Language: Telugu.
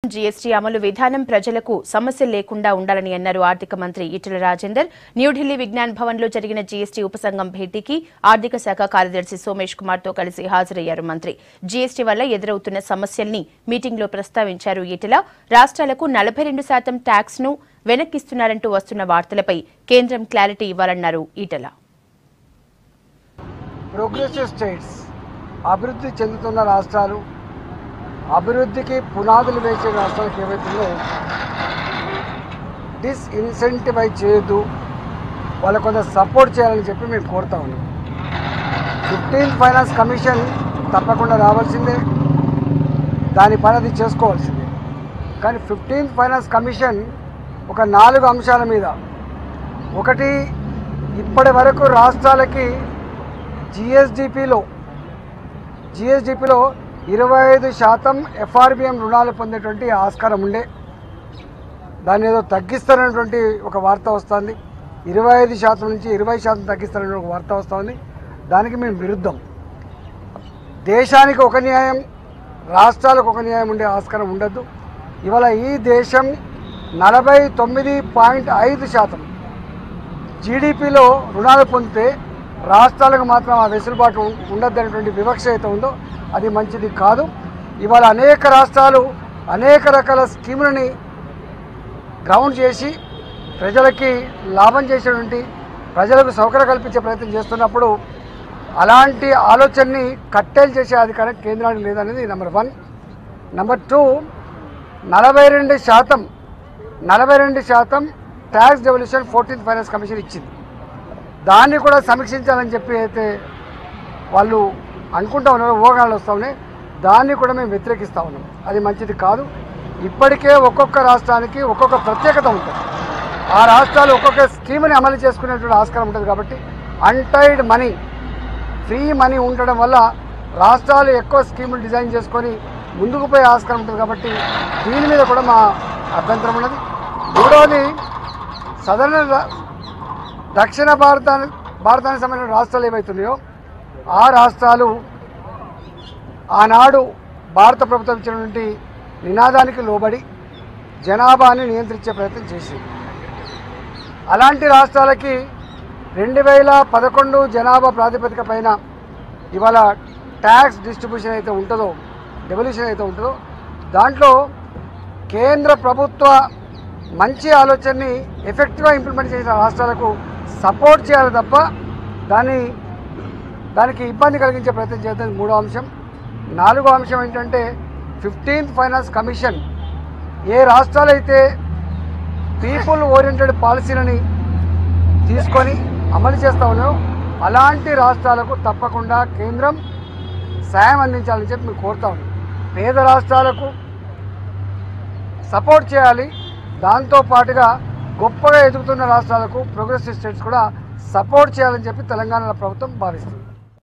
జీఎస్టీ అమలు విధానం ప్రజలకు సమస్యలు లేకుండా ఉండాలని అన్నారు ఆర్థిక మంత్రి ఈటెల రాజేందర్ న్యూఢిల్లీ విజ్ఞాన్ భవన్ లో జరిగిన జీఎస్టీ ఉపసంఘం భేటీకి ఆర్థిక శాఖ కార్యదర్శి సోమేష్ కుమార్ తో కలిసి హాజరయ్యారు మంత్రి జీఎస్టీ వల్ల ఎదురవుతున్న సమస్యల్ని మీటింగ్లో ప్రస్తావించారు ఈటెల రాష్ట్రాలకు నలభై రెండు శాతం ట్యాక్స్ ను వెనక్కిస్తున్నారంటూ వస్తున్న వార్తలపై కేంద్రం క్లారిటీ ఇవ్వాలన్నారు ఈటెల ప్రోగ్రెసివ్ స్టేట్స్ అభివృద్ధి చెందుతున్న రాష్ట్రాలు అభివృద్ధికి పునాదులు వేసే రాష్ట్రాలకు ఏవైతుందో డిస్ ఇన్సెంటివైజ్ చేయొద్దు వాళ్ళకు కొంత సపోర్ట్ చేయాలని చెప్పి మేము కోరుతా ఉన్నాం ఫిఫ్టీన్త్ ఫైనాన్స్ కమిషన్ తప్పకుండా రావాల్సిందే దాని పని అది చేసుకోవాల్సిందే కానీ ఫిఫ్టీన్త్ ఫైనాన్స్ కమిషన్ ఒక నాలుగు అంశాల మీద ఒకటి ఇప్పటి వరకు రాష్ట్రాలకి జిఎస్డిపిలో జిఎస్డిపిలో ఇరవై ఐదు శాతం ఎఫ్ఆర్బిఎం రుణాలు పొందేటువంటి ఆస్కారం ఉండే దాన్ని ఏదో తగ్గిస్తారనేటువంటి ఒక వార్త వస్తుంది ఇరవై ఐదు శాతం నుంచి ఇరవై శాతం తగ్గిస్తారనే ఒక వార్త వస్తుంది దానికి మేము విరుద్ధం దేశానికి ఒక న్యాయం రాష్ట్రాలకు ఒక న్యాయం ఉండే ఆస్కారం ఉండద్దు ఇవాళ ఈ దేశం నలభై తొమ్మిది పాయింట్ ఐదు శాతం జీడిపిలో రుణాలు పొందితే రాష్ట్రాలకు మాత్రం ఆ వెసులుబాటు ఉండద్దనేటువంటి వివక్ష అయితే ఉందో అది మంచిది కాదు ఇవాళ అనేక రాష్ట్రాలు అనేక రకాల స్కీములని గ్రౌండ్ చేసి ప్రజలకి లాభం చేసేటువంటి ప్రజలకు సౌకర్యం కల్పించే ప్రయత్నం చేస్తున్నప్పుడు అలాంటి ఆలోచనని కట్టేలు చేసే అధికారం కేంద్రానికి లేదనేది నెంబర్ వన్ నెంబర్ టూ నలభై రెండు శాతం నలభై రెండు శాతం tax devolution fourteenth finance commission ఇచ్చింది దాన్ని కూడా సమీక్షించాలని చెప్పి అయితే వాళ్ళు అనుకుంటా ఉన్నారు ఊహాగానాలు వస్తూ ఉన్నాయి దాన్ని కూడా మేము వ్యతిరేకిస్తూ ఉన్నాం అది మంచిది కాదు ఇప్పటికే ఒక్కొక్క రాష్ట్రానికి ఒక్కొక్క ప్రత్యేకత ఉంటుంది ఆ రాష్ట్రాలు ఒక్కొక్క స్కీమ్ని అమలు చేసుకునేటువంటి ఆస్కారం ఉంటుంది కాబట్టి అన్టైడ్ మనీ ఫ్రీ మనీ ఉండడం వల్ల రాష్ట్రాలు ఎక్కువ స్కీములు డిజైన్ చేసుకొని ముందుకు పోయే ఆస్కారం ఉంటుంది కాబట్టి దీని మీద కూడా మా అభ్యంతరం ఉన్నది మూడవది సదరణ రా- దక్షిణ భారతాన్ని భారతానికి సంబంధించిన రాష్ట్రాలు ఏవైతున్నాయో ఆ రాష్ట్రాలు ఆనాడు భారత ప్రభుత్వం ఇచ్చినటువంటి నినాదానికి లోబడి జనాభాని నియంత్రించే ప్రయత్నం చేసింది అలాంటి రాష్ట్రాలకి రెండు వేల పదకొండు జనాభా ప్రాతిపదిక పైన ఇవాళ ట్యాక్స్ డిస్ట్రిబ్యూషన్ అయితే ఉంటుందో డెవల్యూషన్ అయితే ఉంటుందో దాంట్లో కేంద్ర ప్రభుత్వ మంచి ఆలోచనని ఎఫెక్టివ్గా ఇంప్లిమెంట్ చేసిన రాష్ట్రాలకు సపోర్ట్ చేయాలి తప్ప దాన్ని దానికి ఇబ్బంది కలిగించే ప్రయత్నం చేద్దాం మూడో అంశం నాలుగో అంశం ఏంటంటే ఫిఫ్టీన్త్ ఫైనాన్స్ కమిషన్ ఏ రాష్ట్రాలు అయితే పీపుల్ ఓరియంటెడ్ పాలసీలని తీసుకొని అమలు చేస్తా ఉన్నారో అలాంటి రాష్ట్రాలకు తప్పకుండా కేంద్రం సాయం అందించాలని చెప్పి మేము కోరుతా ఉన్నాం పేద రాష్ట్రాలకు సపోర్ట్ చేయాలి దాంతో పాటుగా గొప్పగా ఎదుగుతున్న రాష్ట్రాలకు ప్రోగ్రెసివ్ స్టేట్స్ కూడా సపోర్ట్ చేయాలని చెప్పి తెలంగాణ ప్రభుత్వం భావిస్తుంది